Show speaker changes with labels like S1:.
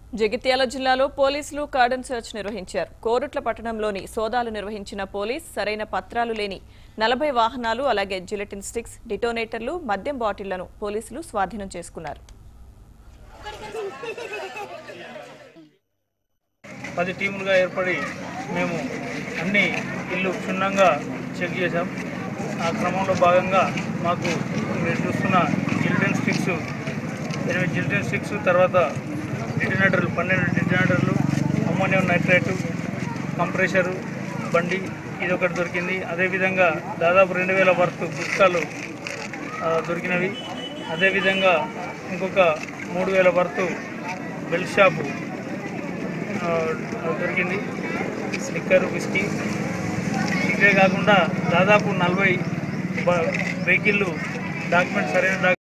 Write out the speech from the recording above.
S1: జగిత్యాల జిల్లాలో పోలీసులు cordon search నిర్వహించారు కోరుట్ల పట్టణంలోని సోదాలు నిర్వహించిన పోలీస్ సరైన పత్రాలు లేని నలభై వాహనాలు అలాగే జిలెటిన్ స్టిక్స్ డిటోనేటర్లు మద్యం బాటిళ్లను పోలీసులు స్వాధీనం చేసుకున్నారు
S2: పది టీములుగా ఏర్పడి మేము అన్ని ఇల్లు క్షుణ్ణంగా చెక్ చేశాం ఆ క్రమంలో భాగంగా మాకు మీరు చూస్తున్న జిల్టన్ స్టిక్స్ ఎనిమిది జిల్టన్ స్టిక్స్ తర్వాత డిటనేటర్లు పన్నెండు డిటనేటర్లు అమ్మోనియం నైట్రేటు కంప్రెషరు బండి ఇది ఒకటి దొరికింది అదేవిధంగా దాదాపు రెండు వేల వర్త్ పుస్తకాలు ఆ, దొరికినవి అదేవిధంగా ఇంకొక మూడు వేల వర్త్ బెల్ట్ షాపు ఆ, దొరికింది స్లిక్కర్ విస్కీ ఇవే కాకుండా దాదాపు నలభై వెహికల్ డాక్యుమెంట్ సరైన డాక్యుమెంట్